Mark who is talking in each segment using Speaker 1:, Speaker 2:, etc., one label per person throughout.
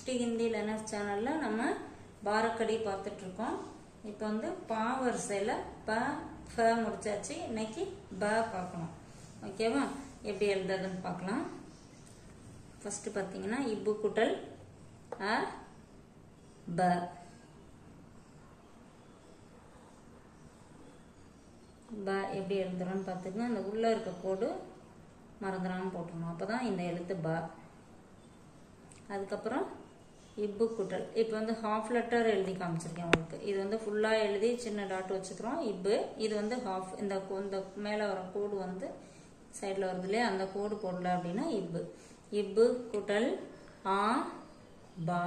Speaker 1: Sri Hindi learners சேனலில் நம்ம பாரக்கடி பார்த்துட்ருக்கோம் இப்போ வந்து பா வரிசையில் ப ஃப முடிச்சாச்சு இன்னைக்கு ப பார்க்கணும் ஓகேவா எப்படி எழுதுறதுன்னு பார்க்கலாம் ஃபஸ்ட்டு பார்த்தீங்கன்னா இப்பு குட்டல் அ ப ப எப்படி எழுதுறோன்னு பார்த்துக்கங்க அந்த உள்ளே இருக்க கோடு மறந்துடாமல் போட்டுருணும் அப்போ தான் இந்த எழுத்து ப அதுக்கப்புறம் இப்பு குட்டல் இப்போ வந்து ஹாஃப் லெட்டர் எழுதி காமிச்சிருக்கேன் உங்களுக்கு இது வந்து ஃபுல்லாக எழுதி சின்ன டாட் வச்சுக்கிறோம் இப்பு இது வந்து ஹாஃப் இந்த கோ- இந்த மேலே வர கோடு வந்து சைடில் வருது இல்லையா அந்த கோடு போடல அப்படின்னா இப்பு இப்பு குட்டல் ஆ பா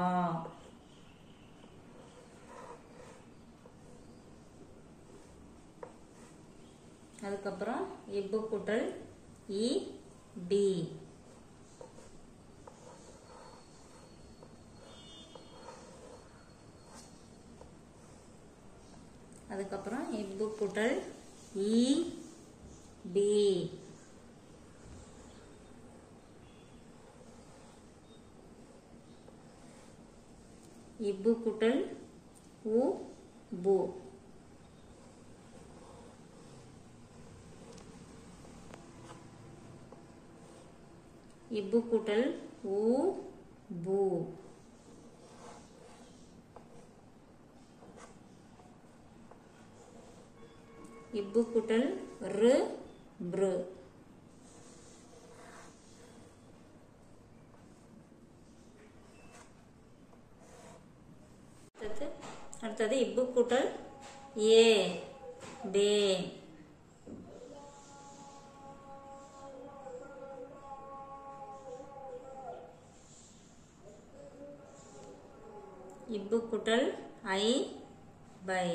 Speaker 1: அதுக்கப்புறம் இப்பு குட்டல் இ டி அதுக்கப்புறம் இப்பு குட்டல் இ டி இப்பு குட்டல் உ பு இப்பு கூட்டல் ஊ பூ இப்பு கூட்டல் ரு ப்ரு அடுத்தது அடுத்தது இப்பு கூட்டல் ஏ பே இப்பு குட்டல் ஐ பை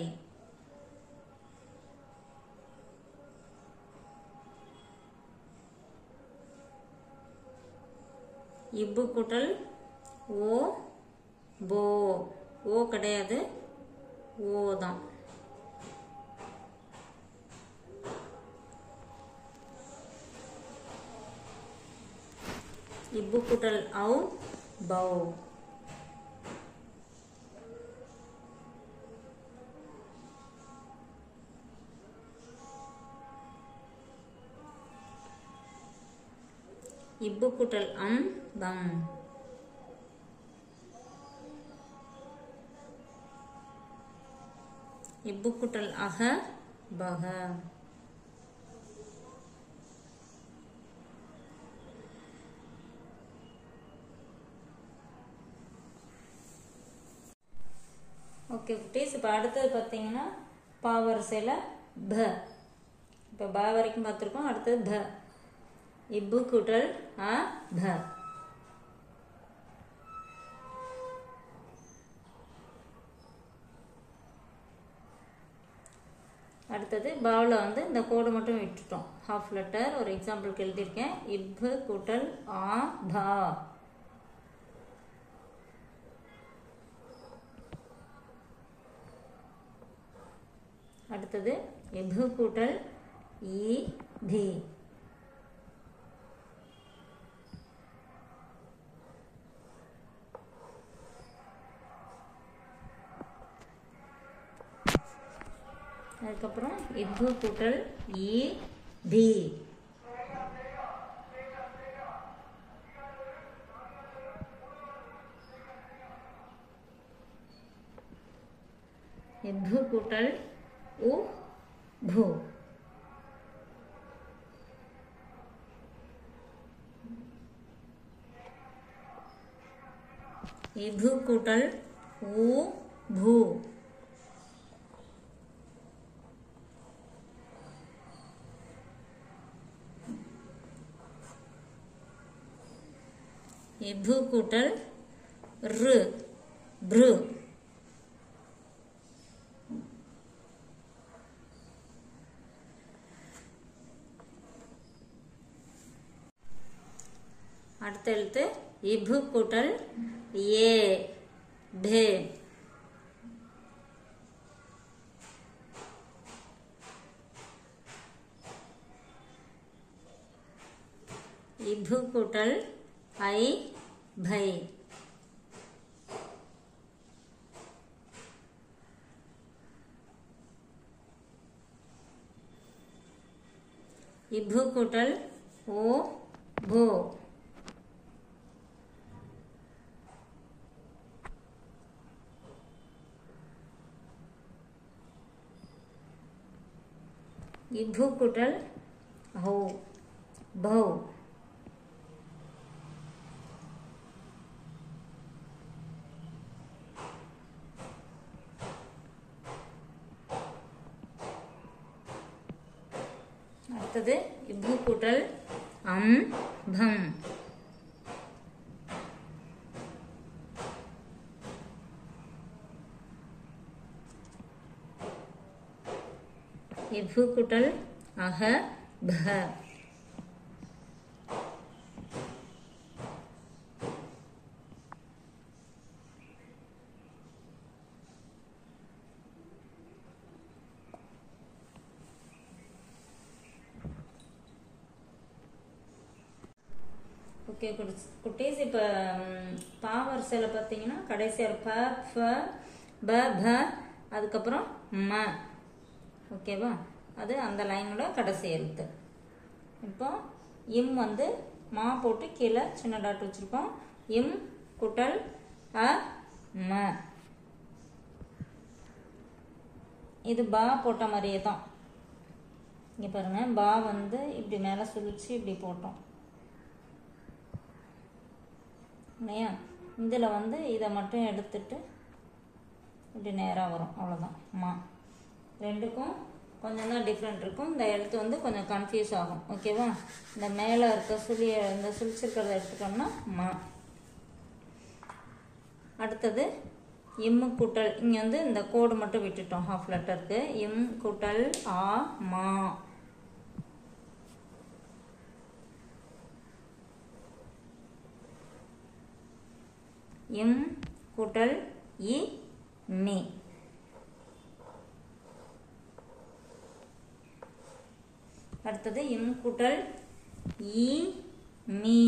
Speaker 1: இப்பு குட்டல் ஓ போ ஓ கிடையாது ஓ தான் இப்பு குட்டல் ஔ பௌ இப்பு குட்டல் அம் பம் இப்பு குட்டல் அக பக ஓகே குட்டீஸ் இப்போ அடுத்தது பார்த்தீங்கன்னா பா வரிசையில் ப இப்போ ப வரைக்கும் பார்த்துருக்கோம் அடுத்தது ப இப்பு குட்டல் அ ப அடுத்தது பாவில் வந்து இந்த கோடு மட்டும் விட்டுட்டோம் ஹாஃப் லெட்டர் ஒரு எக்ஸாம்பிளுக்கு எழுதியிருக்கேன் இப்பு கூட்டல் ஆ பா அடுத்தது இப்பு கூட்டல் இ தி அதுக்கப்புறம் இப்பு கூட்டல் இ தி இப்பு கூட்டல் உ பூ இப்பு கூட்டல் உ பூ இப்பு கூட்டல் ரு ப்ரு அடுத்த எழுத்து இப்பு கூட்டல் ஏ பே இப்பு கூட்டல் ஐ பை இப்பு கூட்டல் ஓ போ இப்பு கூட்டல் ஹோ பௌ அடுத்தது இப்பு கூட்டல் அம் பம் இப்பு கூட்டல் அக ப ஓகே குட்டீஸ் இப்போ பா வரிசையில் பார்த்தீங்கன்னா கடைசியாக ப ஃப ப ப அதுக்கப்புறம் ம ஓகேவா அது அந்த லைனோட கடைசி எழுத்து இப்போ இம் வந்து மா போட்டு கீழே சின்ன டாட் வச்சுருக்கோம் இம் குட்டல் அ ம இது பா போட்ட மாதிரியே தான் இங்கே பாருங்கள் பா வந்து இப்படி மேலே சுழிச்சு இப்படி போட்டோம் இல்லையா இதில் வந்து இதை மட்டும் எடுத்துட்டு இப்படி நேராக வரும் அவ்வளோதான் மா ரெண்டுக்கும் கொஞ்சம் தான் டிஃப்ரெண்ட் இருக்கும் இந்த எழுத்து வந்து கொஞ்சம் கன்ஃபியூஸ் ஆகும் ஓகேவா இந்த மேலே இருக்க சுழிய இந்த சுழிச்சிருக்கிறத எடுத்துட்டோம்னா மா அடுத்தது எம்மு கூட்டல் இங்கே வந்து இந்த கோடு மட்டும் விட்டுட்டோம் ஹாஃப் லெட்டருக்கு எம் கூட்டல் ஆ மா எம் கூட்டல் இ மீ அடுத்தது எம் கூட்டல் இ மீ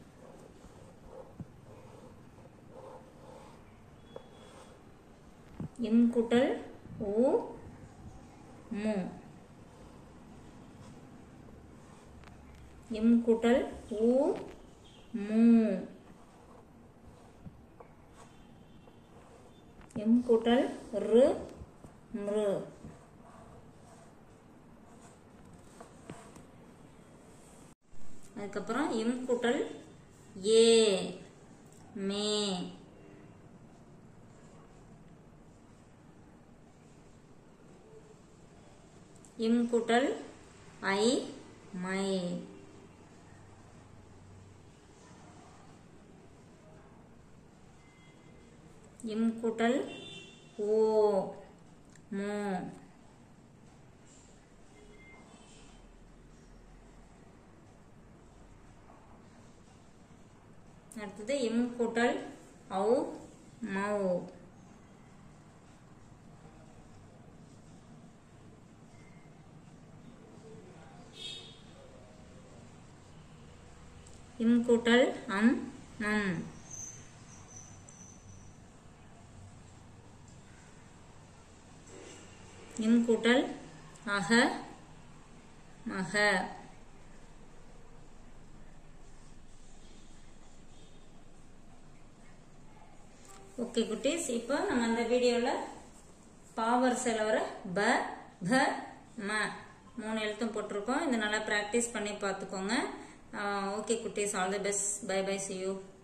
Speaker 1: எம் கூட்டல் ஓ மு எம் கூட்டல் ஓ மு எம் கூட்டல் ரு மிரு அதுக்கப்புறம் எம் கூட்டல் ஏ மே எம் கூட்டல் ஐ மை எம் கூட்டல் ஓ மு அடுத்தது எம் கூட்டல் ஔ மௌ இம் கூட்டல் அம் மம் இம் கூட்டல் அக மக ஓகே குட்டீஸ் இப்போ நம்ம இந்த வீடியோவில் பாவர் செலவர ப ப ம மூணு எழுத்தும் போட்டிருக்கோம் இதை நல்லா ப்ராக்டிஸ் பண்ணி பார்த்துக்கோங்க ஓகே குட்டீஸ் all the best bye bye see you